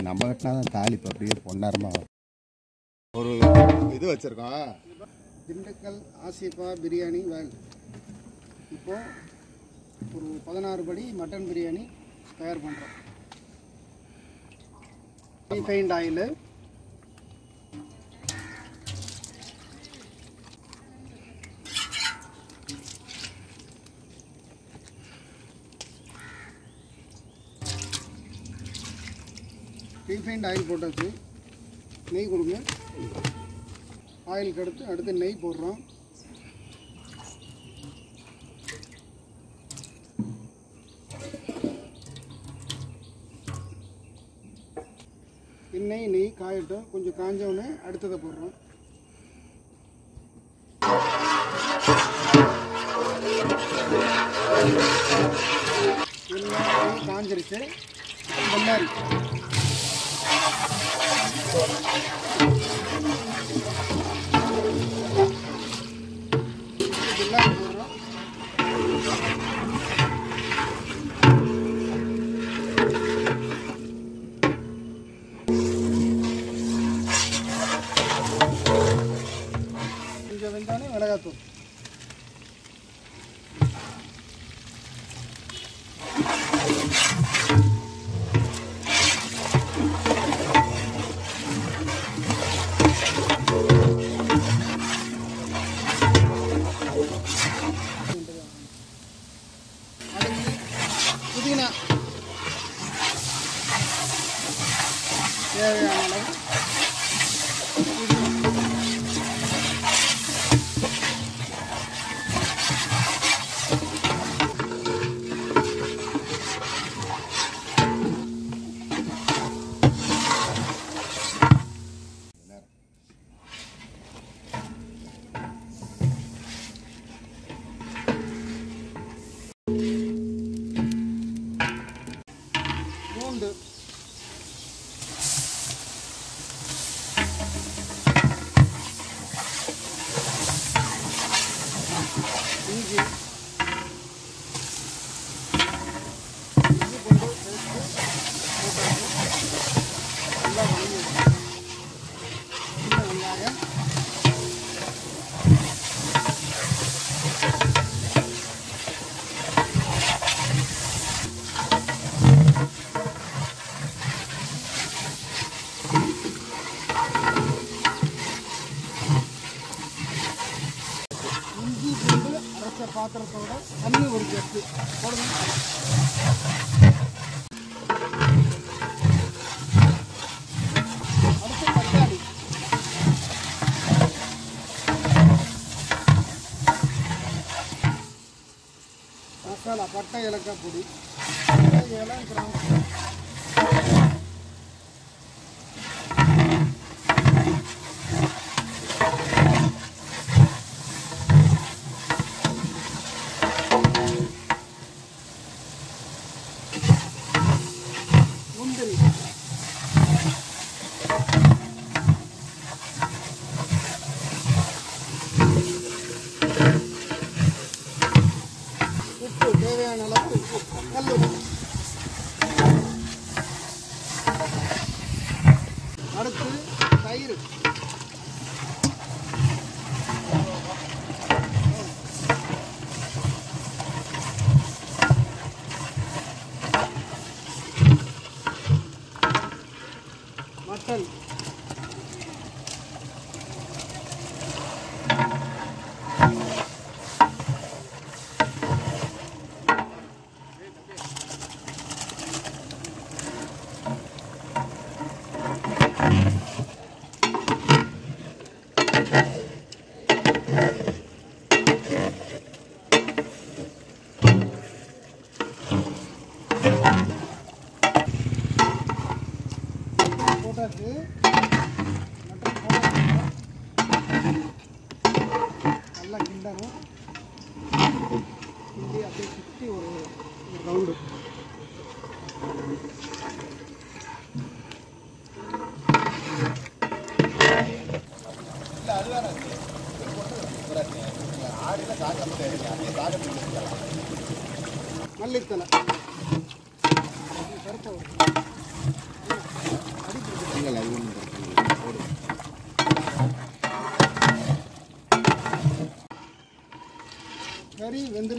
இது நம்ம கட்டினா தான் தாலி இப்போ அப்படியே பொன்னாரமாக ஒரு இது வச்சுருக்கோம் திண்டுக்கல் ஆசிப்பா பிரியாணி வேல் இப்போ ஒரு பதினாறு படி மட்டன் பிரியாணி தயார் பண்ணுறோம் ரீஃபைண்ட் ஆயிலு ரீஃபைண்ட் ஆயில் போட்டாச்சு நெய் கொடுங்க ஆயிலுக்கு அடுத்து அடுத்து நெய் போடுறோம் எண்ணெய் நெய் காயட்டும் கொஞ்சம் காஞ்ச உடனே அடுத்ததை போடுறோம் எண்ணெய் நெய் காஞ்சிருச்சு வெள்ளாரி வெள்ளாரி போடுறோம் கொஞ்சம் வெந்தானே மிளகாத்தூள் அடுத்து புதினா தேவையான அளவு பூண்டு இஞ்சி இஞ்சி பூண்டு பேஸ்ட்டு போட்டாச்சு நல்லா வதங்கி சின்ன வெங்காயம் இஞ்சி பூண்டு அரைச்ச பாத்திரத்தோட தண்ணி ஒரு கப்பு போடுங்க அடுத்து தக்காளி மசாலா பட்டை ஏலக்காய் பொடி பட்டை ஏலம் கிராம்பு முந்திரி உப்பு தேவையான அளவு உப்பு கல் உப்பு அடுத்து தயிர் மட்டன் போட்டாச்சு மட்டன் போட்டாச்சு நல்லா கிண்டணும் கிண்டி அப்படியே சுற்றி ஒரு ஒரு ரவுண்டு மல்லித்தலை கருப்பை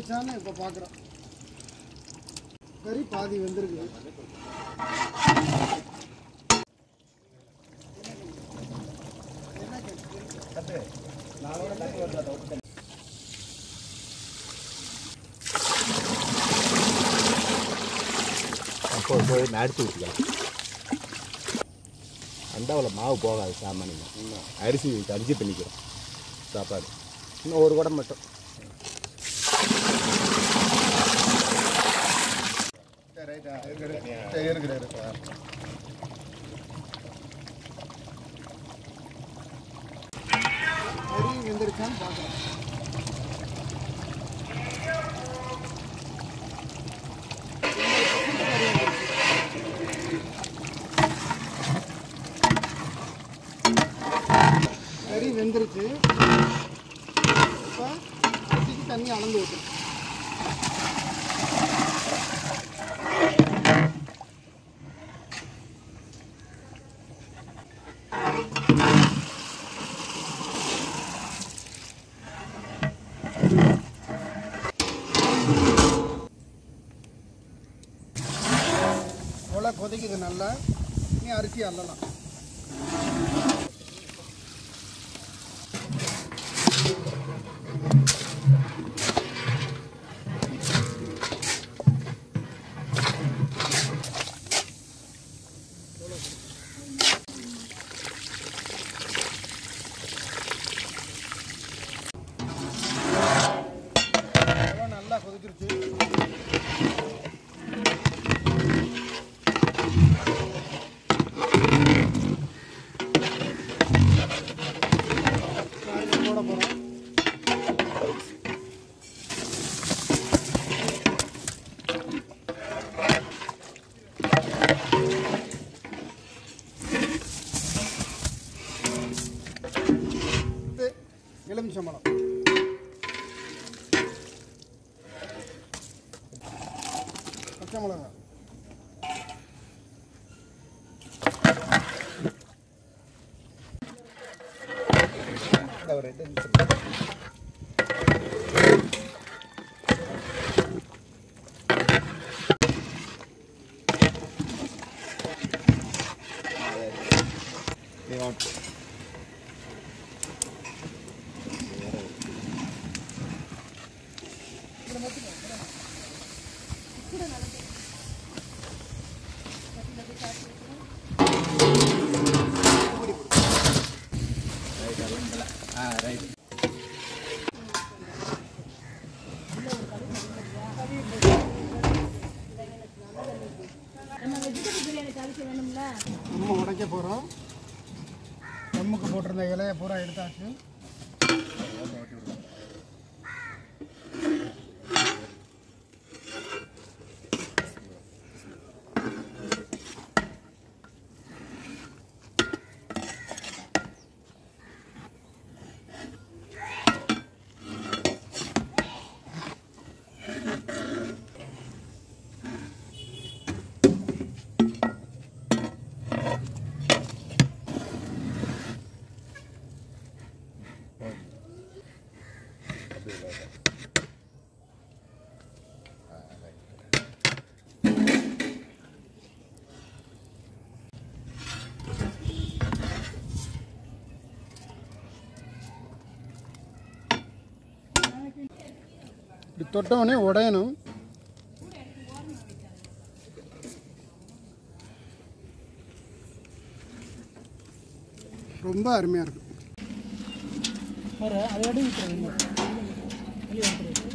வெந்துருச்சான்னு இப்போ பார்க்குறோம் கறி பாதி வெந்திருக்கு அப்போ போய் நடுத்து ஊற்றிக்கலாம் அண்டாவில் மாவு போகாது சாமானியம் அரிசி அரிசி பண்ணிக்கிறோம் சாப்பாடு இன்னும் ஒரு குடம் மட்டும் கறி வெந்துருச்சான்னு பார்க்குறோம் கறி வெந்துருச்சு இப்போ அரிசிக்கு தண்ணி அளந்து ஊற்றணும் உலை கொதிக்குது நல்லா நீ அரிசி அள்ளலாம் உலை நல்லா கொதிச்சிருச்சு அரிசி போட போகிறோம் இது எலுமிச்சம்பழம் பச்சை மிளகா நம்ம வெஜிடபிள் பிரியாணி தாளிக்க வேணும்ல நம்ம உடைக்க போகிறோம் தம்முக்கு போட்டிருந்த இலையை பூரா எடுத்தாச்சு இப்படி தொட்டவுடனே உடையணும் ரொம்ப அருமையாக இருக்கும் அதை எடுத்து